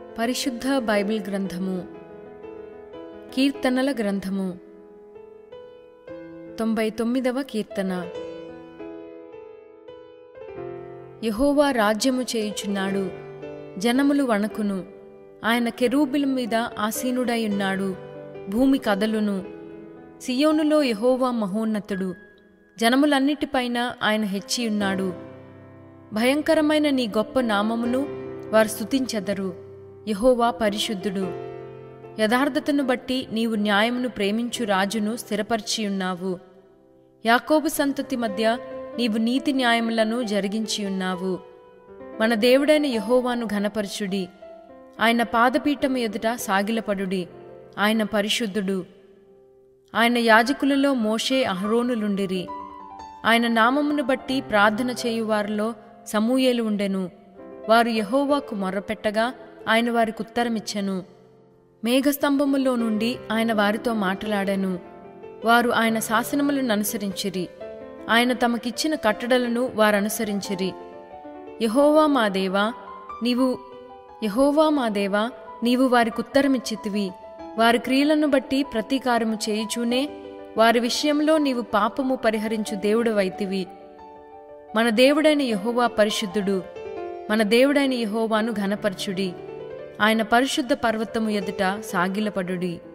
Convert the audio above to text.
పరిశుద్ధ బైబిల్ గ్రంథము కీర్తనల గ్రంథము తొంభై తొమ్మిదవ కీర్తన యహోవా రాజ్యము చేయుచున్నాడు జనములు వణకును ఆయన కెరూబిల మీద ఆసీనుడై ఉన్నాడు భూమి కదలును సియోనులో యహోవా మహోన్నతుడు జనములన్నిటిపైన ఆయన హెచ్చియున్నాడు భయంకరమైన నీ గొప్ప నామమును వారు స్తుతించెదరు యహోవా పరిశుద్ధుడు యథార్థతను బట్టి నీవు న్యాయమును ప్రేమించు రాజును స్థిరపరిచియున్నావు యాకోబు సంతతి మధ్య నీవు నీతి న్యాయములను జరిగించియున్నావు మన దేవుడైన యహోవాను ఘనపరచుడి ఆయన పాదపీఠము ఎదుట సాగిలపడుడి ఆయన పరిశుద్ధుడు ఆయన యాజకులలో మోషే అహరోనులుండిరి ఆయన నామమును బట్టి ప్రార్థన చేయువారిలో సమూయేలు ఉండెను వారు యహోవాకు మొర్రపెట్టగా ఆయన వారికి ఉత్తరమిచ్చెను మేఘస్తంభములో నుండి ఆయన వారితో మాట్లాడాను వారు ఆయన శాసనములను అనుసరించిరి ఆయన తమకిచ్చిన కట్టడలను వారనుసరించిరి యహోవా మా దేవా నీవు యహోవా మా దేవా నీవు వారికి ఉత్తరమిచ్చితివి వారి క్రియలను బట్టి ప్రతీకారము చేయుచూనే వారి విషయంలో నీవు పాపము పరిహరించు దేవుడవైతివి మన దేవుడైన యహోవా పరిశుద్ధుడు మన దేవుడైన యహోవాను ఘనపరచుడి ఆయన పరిశుద్ధ పర్వతము ఎదుట సాగిలపడుడి